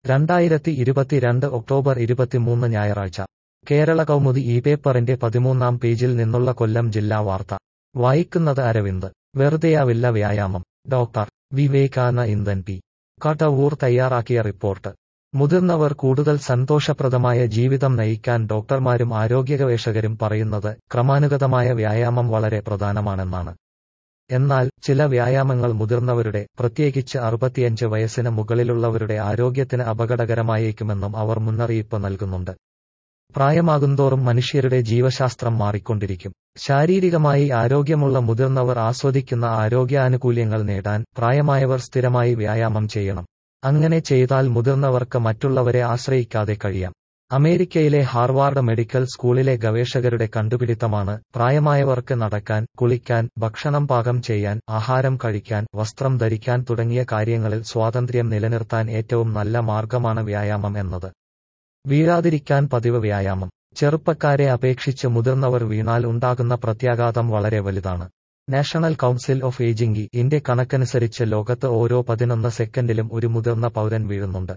രണ്ടായിരത്തി ഇരുപത്തിരണ്ട് ഒക്ടോബർ ഇരുപത്തിമൂന്ന് ഞായറാഴ്ച കേരള കൗമുദി ഈ പേപ്പറിന്റെ പതിമൂന്നാം പേജിൽ നിന്നുള്ള കൊല്ലം ജില്ലാ വാർത്ത വായിക്കുന്നത് അരവിന്ദ് വെറുതെയാവില്ല വ്യായാമം doctor Vivekanandan P Kadavoor തയ്യാറാക്കിയ റിപ്പോർട്ട് മുതിർന്നവർ കൂടുതൽ സന്തോഷപ്രദമായ ജീവിതം നയിക്കാൻ ഡോക്ടർമാരും ആരോഗ്യഗവേഷകരും പറയുന്നത് ക്രമാനുഗതമായ വ്യായാമം വളരെ പ്രധാനമാണെന്നാണ് എന്നാൽ ചില വ്യായാമങ്ങൾ മുതിർന്നവരുടെ പ്രത്യേകിച്ച് അറുപത്തിയഞ്ച് വയസ്സിന് മുകളിലുള്ളവരുടെ ആരോഗ്യത്തിന് അപകടകരമായേക്കുമെന്നും അവർ മുന്നറിയിപ്പ് നൽകുന്നുണ്ട് പ്രായമാകുന്തോറും മനുഷ്യരുടെ ജീവശാസ്ത്രം മാറിക്കൊണ്ടിരിക്കും ശാരീരികമായി ആരോഗ്യമുള്ള മുതിർന്നവർ ആസ്വദിക്കുന്ന ആരോഗ്യാനുകൂല്യങ്ങൾ നേടാൻ പ്രായമായവർ സ്ഥിരമായി വ്യായാമം ചെയ്യണം അങ്ങനെ ചെയ്താൽ മുതിർന്നവർക്ക് മറ്റുള്ളവരെ ആശ്രയിക്കാതെ കഴിയാം അമേരിക്കയിലെ ഹാർവാർഡ് മെഡിക്കൽ സ്കൂളിലെ ഗവേഷകരുടെ കണ്ടുപിടിത്തമാണ് പ്രായമായവർക്ക് നടക്കാൻ കുളിക്കാൻ ഭക്ഷണം പാകം ചെയ്യാൻ ആഹാരം കഴിക്കാൻ വസ്ത്രം ധരിക്കാൻ തുടങ്ങിയ കാര്യങ്ങളിൽ സ്വാതന്ത്ര്യം നിലനിർത്താൻ ഏറ്റവും നല്ല മാർഗമാണ് വ്യായാമം എന്നത് വീഴാതിരിക്കാൻ പതിവ് വ്യായാമം ചെറുപ്പക്കാരെ അപേക്ഷിച്ച് മുതിർന്നവർ വീണാൽ ഉണ്ടാകുന്ന പ്രത്യാഘാതം വളരെ വലുതാണ് national council of ageing India കണക്കനുസരിച്ച് ലോകത്ത് ഓരോ പതിനൊന്ന് സെക്കൻഡിലും ഒരു മുതിർന്ന പൗരൻ വീഴുന്നുണ്ട്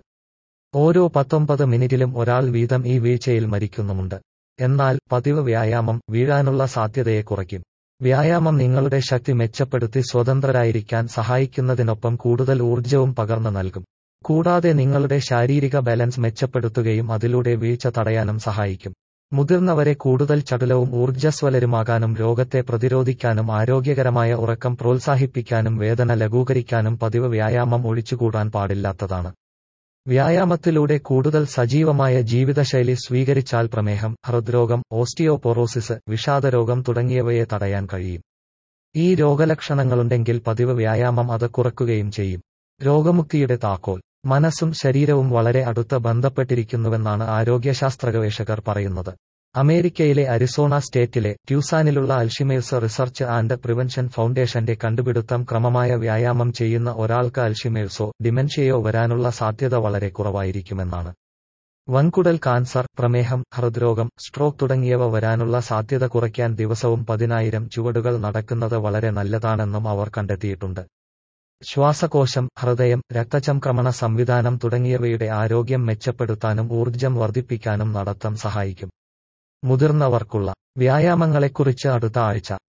ഓരോ പത്തൊമ്പത് മിനിറ്റിലും ഒരാൾ വീതം ഈ വീഴ്ചയിൽ മരിക്കുന്നുമുണ്ട് എന്നാൽ പതിവ് വ്യായാമം വീഴാനുള്ള സാധ്യതയെ കുറയ്ക്കും വ്യായാമം നിങ്ങളുടെ ശക്തി മെച്ചപ്പെടുത്തി സ്വതന്ത്രരായിരിക്കാൻ സഹായിക്കുന്നതിനൊപ്പം കൂടുതൽ ഊർജ്ജവും പകർന്നു നൽകും കൂടാതെ നിങ്ങളുടെ ശാരീരിക ബാലൻസ് മെച്ചപ്പെടുത്തുകയും അതിലൂടെ വീഴ്ച തടയാനും സഹായിക്കും മുതിർന്നവരെ കൂടുതൽ ചടുലവും ഊർജ്ജസ്വലരുമാകാനും രോഗത്തെ പ്രതിരോധിക്കാനും ആരോഗ്യകരമായ ഉറക്കം പ്രോത്സാഹിപ്പിക്കാനും വേദന ലഘൂകരിക്കാനും പതിവ് വ്യായാമം ഒഴിച്ചുകൂടാൻ പാടില്ലാത്തതാണ് വ്യായാമത്തിലൂടെ കൂടുതൽ സജീവമായ ജീവിതശൈലി സ്വീകരിച്ചാൽ പ്രമേഹം ഹൃദ്രോഗം ഓസ്റ്റിയോപൊറോസിസ് വിഷാദരോഗം തുടങ്ങിയവയെ തടയാൻ കഴിയും ഈ രോഗലക്ഷണങ്ങളുണ്ടെങ്കിൽ പതിവ് വ്യായാമം അത് കുറയ്ക്കുകയും ചെയ്യും രോഗമുക്തിയുടെ താക്കോൽ മനസ്സും ശരീരവും വളരെ അടുത്ത് ബന്ധപ്പെട്ടിരിക്കുന്നുവെന്നാണ് ആരോഗ്യശാസ്ത്ര ഗവേഷകർ പറയുന്നത് അമേരിക്കയിലെ അരിസോണ സ്റ്റേറ്റിലെ ട്യൂസാനിലുള്ള അൽഷിമേഴ്സ് റിസർച്ച് ആൻഡ് പ്രിവെൻഷൻ ഫൗണ്ടേഷന്റെ കണ്ടുപിടുത്തം ക്രമമായ വ്യായാമം ചെയ്യുന്ന ഒരാൾക്ക് അൽഷിമേഴ്സോ ഡിമെൻഷ്യയോ വരാനുള്ള സാധ്യത വളരെ കുറവായിരിക്കുമെന്നാണ് വൻകുടൽ കാൻസർ പ്രമേഹം ഹൃദ്രോഗം സ്ട്രോക്ക് തുടങ്ങിയവ വരാനുള്ള സാധ്യത കുറയ്ക്കാൻ ദിവസവും പതിനായിരം ചുവടുകൾ നടക്കുന്നത് വളരെ നല്ലതാണെന്നും അവർ കണ്ടെത്തിയിട്ടുണ്ട് ശ്വാസകോശം ഹൃദയം രക്തചംക്രമണ സംവിധാനം തുടങ്ങിയവയുടെ ആരോഗ്യം മെച്ചപ്പെടുത്താനും ഊർജ്ജം വർദ്ധിപ്പിക്കാനും നടത്തം സഹായിക്കും മുതിർന്നവർക്കുള്ള വ്യായാമങ്ങളെക്കുറിച്ച് അടുത്ത ആഴ്ച